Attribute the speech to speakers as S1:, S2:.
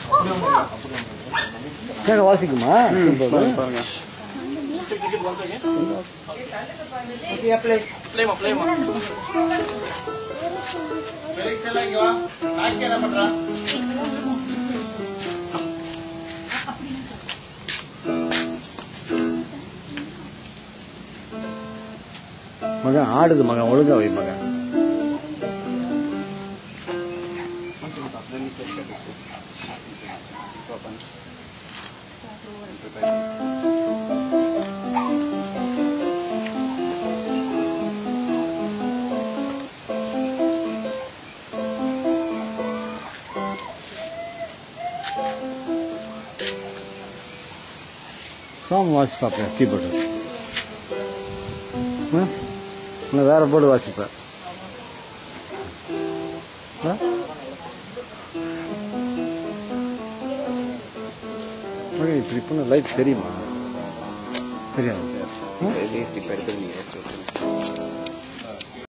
S1: கேட்க வாசிக்குமா
S2: பாருங்க பாருங்க
S3: பிளேமா பிளேமா
S1: மகன் ஆடுது மகன் ஒழுங்கா வை மகன் சாங் வாசி பார்ப்பேன் கீபோர்டு நான் வேற போர்டு வாசிப்பேன் ஆ? மகன் இப்படி பண்ண லைட் தெரியுமா தெரியாது
S2: வேஸ்ட் இப்போ எடுத்துருந்தீங்க